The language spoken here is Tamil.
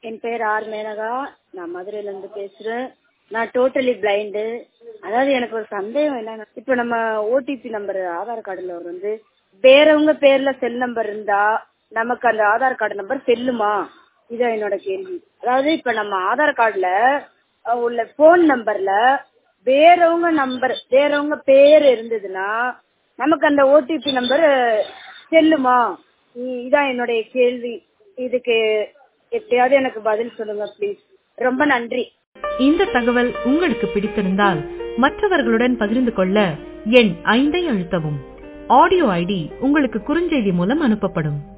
என் பேர் ஆர் மேனகா நான் மதுரையில இருந்து பேசுறேன் நான் டோட்டலி பிளைண்டு அதாவது எனக்கு ஒரு சந்தேகம் என்னன்னா இப்ப நம்ம ஓடிபி நம்பர் ஆதார் கார்டுல வந்து வேறவங்க பேர்ல செல் நம்பர் இருந்தா நமக்கு அந்த ஆதார் கார்டு நம்பர் செல்லுமா இதான் என்னோட கேள்வி அதாவது இப்ப நம்ம ஆதார் கார்டுல உள்ள போன் நம்பர்ல வேறவங்க நம்பர் வேறவங்க பேர் இருந்ததுன்னா நமக்கு அந்த ஓடிபி நம்பர் செல்லுமா இ- இதான் என்னுடைய கேள்வி இதுக்கு எப்படியாவது எனக்கு பதில் சொல்லுங்க ப்ளீஸ் ரொம்ப நன்றி இந்த தகவல் உங்களுக்கு பிடித்திருந்தால் மற்றவர்களுடன் பகிர்ந்து கொள்ள எண் ஐந்தை அழுத்தவும் ஆடியோ ஐடி உங்களுக்கு குறுஞ்செய்தி மூலம் அனுப்பப்படும்